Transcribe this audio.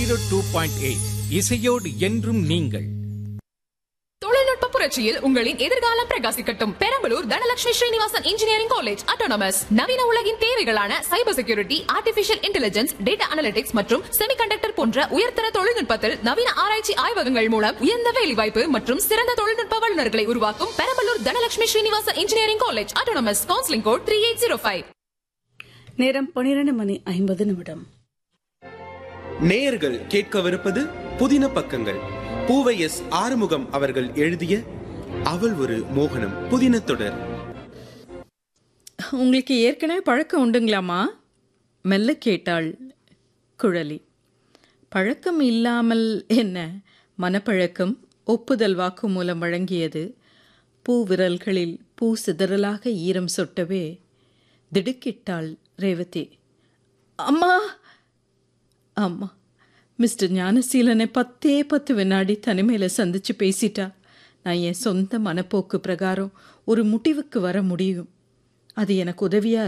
zero two point eight இசையோடு என்றும் நீங்கள் தொழில்நுட்ப புரட்சியில் உங்களின் எதிர்காலம் பிரகாசிக்கட்டும் Perambalur Dhanalakshmi Srinivasan engineering college autonomous நவீன உலகின் தேவைகளான cyber security artificial intelligence data analytics மற்றும் செமிகண்டக்டர் போன்ற உயர்தர தொழில்நுட்பத்தில் நவீன ஆராய்ச்சி ஆய்வகங்கள் மூலம் உயர்ந்த வேலைவாய்ப்பு மற்றும் சிறந்த தொழில்நுட்ப வல்லுநர்களை உருவாக்கும் Perambalur Dhanalakshmi Srinivasan engineering college autonomous counselling code three eight zero five நேரம் பன்னிரண்டு மணி ஐம்பது நிமிடம் நேயர்கள் கேட்கவிருப்பது புதின பக்கங்கள் பூவை எஸ் ஆறுமுகம் அவர்கள் எழுதிய அவள் ஒரு மோகனம் புதின தொடர் உங்களுக்கு ஏற்கனவே பழக்கம் உண்டுங்களாமா மெல்ல கேட்டாள் குழலி பழக்கம் இல்லாமல் என்ன மனப்பழக்கம் ஒப்புதல் வாக்கு மூலம் வழங்கியது பூ விரல்களில் பூ சிதறலாக ஈரம் சொட்டவே திடுக்கிட்டாள் ரேவதி அம்மா அம்மா மிஸ்டர் ஞானசீலனை பத்தே பத்து வினாடி தனிமையில் சந்திச்சு பேசிட்டா நான் என் சொந்த மனப்போக்கு பிரகாரம் ஒரு முடிவுக்கு வர முடியும் அது எனக்கு உதவியா